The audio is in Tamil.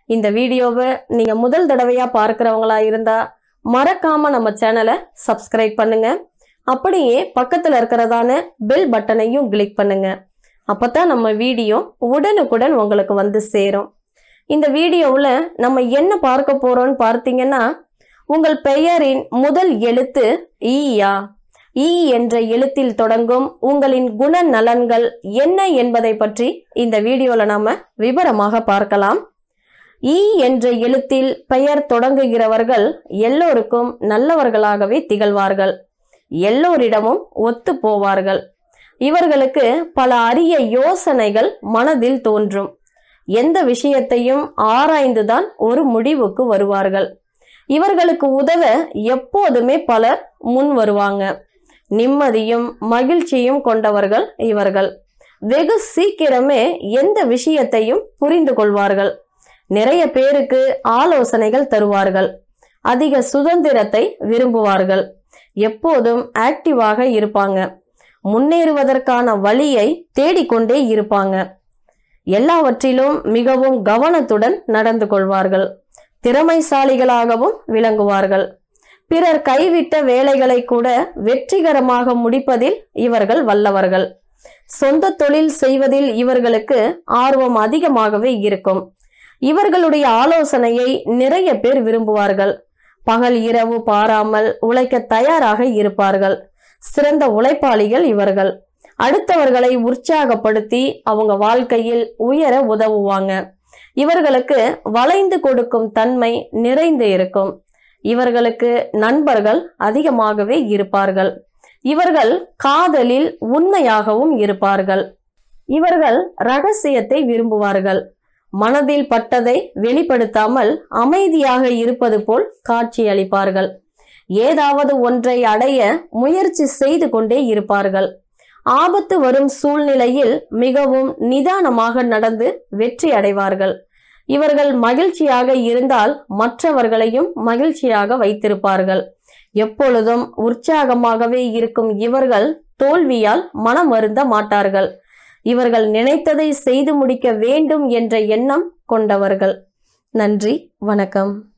இந்த வீடியோவை நீங்க முதல் தடவையா பார்க்கிறவங்களா இருந்தா மறக்காம நம்ம சேனலை சப்ஸ்கிரைப் பண்ணுங்க அப்படியே பக்கத்துல இருக்கிறதான பெல் பட்டனையும் கிளிக் பண்ணுங்க அப்பதான் நம்ம வீடியோ உடனுக்குடன் உங்களுக்கு வந்து சேரும் இந்த வீடியோவில் நம்ம என்ன பார்க்க போறோம்னு பார்த்தீங்கன்னா உங்கள் பெயரின் முதல் எழுத்து ஈயா ஈ என்ற எழுத்தில் தொடங்கும் உங்களின் குணநலன்கள் என்ன என்பதை பற்றி இந்த வீடியோல நாம விவரமாக பார்க்கலாம் ஈ என்ற எழுத்தில் பெயர் தொடங்குகிறவர்கள் எல்லோருக்கும் நல்லவர்களாகவே திகழ்வார்கள் எல்லோரிடமும் ஒத்து போவார்கள் இவர்களுக்கு பல அரிய யோசனைகள் மனதில் தோன்றும் எந்த விஷயத்தையும் ஆராய்ந்துதான் ஒரு முடிவுக்கு வருவார்கள் இவர்களுக்கு உதவ எப்போதுமே பலர் முன் வருவாங்க நிம்மதியும் மகிழ்ச்சியும் கொண்டவர்கள் இவர்கள் வெகு சீக்கிரமே எந்த விஷயத்தையும் புரிந்து கொள்வார்கள் நிறைய பேருக்கு ஆலோசனைகள் தருவார்கள் அதிக சுதந்திரத்தை விரும்புவார்கள் எப்போதும் ஆக்டிவாக இருப்பாங்க முன்னேறுவதற்கான வழியை தேடிக்கொண்டே இருப்பாங்க எல்லாவற்றிலும் மிகவும் கவனத்துடன் நடந்து கொள்வார்கள் திறமைசாலிகளாகவும் விளங்குவார்கள் பிறர் கைவிட்ட வேலைகளை கூட வெற்றிகரமாக முடிப்பதில் இவர்கள் வல்லவர்கள் சொந்த தொழில் செய்வதில் இவர்களுக்கு ஆர்வம் அதிகமாகவே இருக்கும் இவர்களுடைய ஆலோசனையை நிறைய பேர் விரும்புவார்கள் பகல் இரவு பாராமல் உழைக்க தயாராக இருப்பார்கள் சிறந்த உழைப்பாளிகள் இவர்கள் அடுத்தவர்களை உற்சாகப்படுத்தி அவங்க வாழ்க்கையில் உயர உதவுவாங்க இவர்களுக்கு வளைந்து கொடுக்கும் தன்மை நிறைந்து இருக்கும் இவர்களுக்கு நண்பர்கள் அதிகமாகவே இருப்பார்கள் இவர்கள் காதலில் உண்மையாகவும் இருப்பார்கள் இவர்கள் ரகசியத்தை விரும்புவார்கள் மனதில் பட்டதை வெளிப்படுத்தாமல் அமைதியாக இருப்பது போல் காட்சியளிப்பார்கள் ஏதாவது ஒன்றை அடைய முயற்சி செய்து கொண்டே இருப்பார்கள் ஆபத்து வரும் சூழ்நிலையில் மிகவும் நிதானமாக நடந்து வெற்றி அடைவார்கள் இவர்கள் மகிழ்ச்சியாக இருந்தால் மற்றவர்களையும் மகிழ்ச்சியாக வைத்திருப்பார்கள் எப்பொழுதும் உற்சாகமாகவே இருக்கும் இவர்கள் தோல்வியால் மனம் வருந்த மாட்டார்கள் இவர்கள் நினைத்ததை செய்து முடிக்க வேண்டும் என்ற எண்ணம் கொண்டவர்கள் நன்றி வணக்கம்